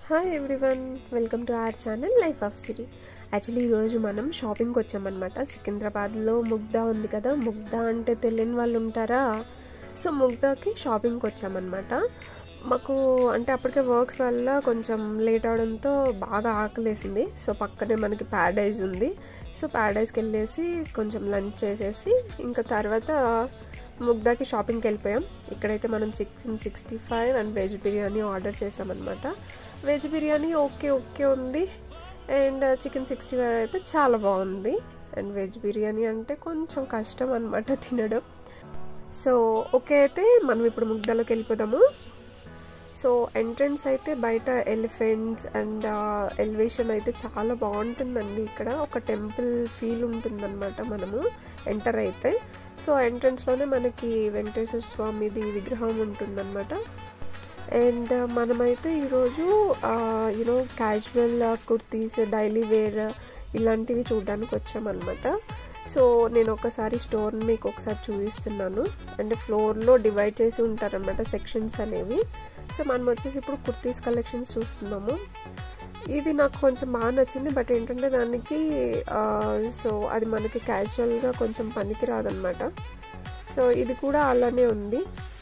hi everyone welcome to our channel life of Siri actually ఈరోజు మనం షాపింగ్కి వచ్చామన్నమాట సికింద్రాబాద్లో ముగ్ధా ఉంది కదా ముగ్ధా అంటే తెలియని వాళ్ళు ఉంటారా సో ముగ్ధాకి షాపింగ్కి వచ్చామన్నమాట మాకు అంటే అప్పటికే వర్క్స్ వల్ల కొంచెం లేట్ అవడంతో బాగా ఆకలేసింది సో పక్కనే మనకి ప్యారడైజ్ ఉంది సో ప్యారడైజ్కి వెళ్ళేసి కొంచెం లంచ్ చేసేసి ఇంకా తర్వాత ముగ్ధాకి షాపింగ్కి వెళ్ళిపోయాం ఇక్కడైతే మనం chicken sixty five and veg biryani order చేసామన్నమాట వెజ్ బిర్యానీ ఓకే ఓకే ఉంది అండ్ చికెన్ సిక్స్టీ ఫైవ్ అయితే చాలా బాగుంది అండ్ వెజ్ బిర్యానీ అంటే కొంచెం కష్టం అనమాట తినడం సో ఓకే అయితే మనం ఇప్పుడు ముగ్ధలోకి వెళ్ళిపోదాము సో ఎంట్రన్స్ అయితే బయట ఎలిఫెంట్స్ అండ్ ఎలివేషన్ అయితే చాలా బాగుంటుందండి ఇక్కడ ఒక టెంపుల్ ఫీల్ ఉంటుందన్నమాట మనము ఎంటర్ అయితే సో ఎంట్రన్స్లోనే మనకి వెంకటేశ్వర స్వామిది విగ్రహం ఉంటుందన్నమాట అండ్ మనమైతే ఈరోజు you know casual kurtis daily wear ఇలాంటివి చూడడానికి వచ్చామన్నమాట సో నేను ఒకసారి స్టోర్ మీకు ఒకసారి చూపిస్తున్నాను అంటే ఫ్లోర్లో డివైడ్ చేసి ఉంటారనమాట సెక్షన్స్ అనేవి సో మనం వచ్చేసి ఇప్పుడు కుర్తీస్ కలెక్షన్స్ చూస్తున్నాము ఇది నాకు కొంచెం బాగా నచ్చింది బట్ ఏంటంటే దానికి సో అది మనకి క్యాజువల్గా కొంచెం పనికి రాదనమాట సో ఇది కూడా అలానే ఉంది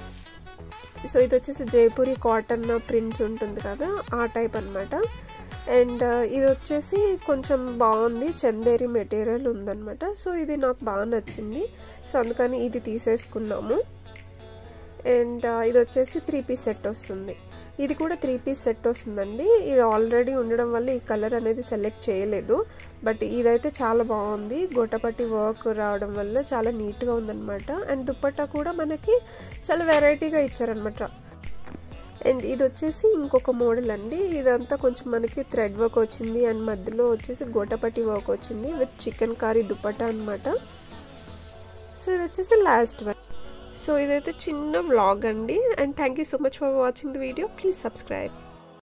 సో ఇది వచ్చేసి జైపూరి కాటన్ ప్రింట్స్ ఉంటుంది కదా ఆ టైప్ అనమాట అండ్ ఇది వచ్చేసి కొంచెం బాగుంది చందేరి మెటీరియల్ ఉందన్నమాట సో ఇది నాకు బాగా నచ్చింది సో అందుకని ఇది తీసేసుకున్నాము అండ్ ఇది వచ్చేసి త్రీ పీస్ సెట్ వస్తుంది ఇది కూడా త్రీ పీస్ సెట్ వస్తుందండి ఇది ఆల్రెడీ ఉండడం వల్ల ఈ కలర్ అనేది సెలెక్ట్ చేయలేదు బట్ ఇదైతే చాలా బాగుంది గొట్టపట్టి వర్క్ రావడం వల్ల చాలా నీట్గా ఉందన్నమాట అండ్ దుప్పట్టా కూడా మనకి చాలా వెరైటీగా ఇచ్చారనమాట అండ్ ఇది వచ్చేసి ఇంకొక మోడల్ అండి ఇదంతా కొంచెం మనకి థ్రెడ్ వర్క్ వచ్చింది అండ్ మధ్యలో వచ్చేసి గోటపట్టి వర్క్ వచ్చింది విత్ చికెన్ కర్రీ దుప్పట్టా అనమాట సో ఇది వచ్చేసి లాస్ట్ వన్ సో ఇదైతే చిన్న వ్లాగ్ అండి and thank you so much for watching the video please subscribe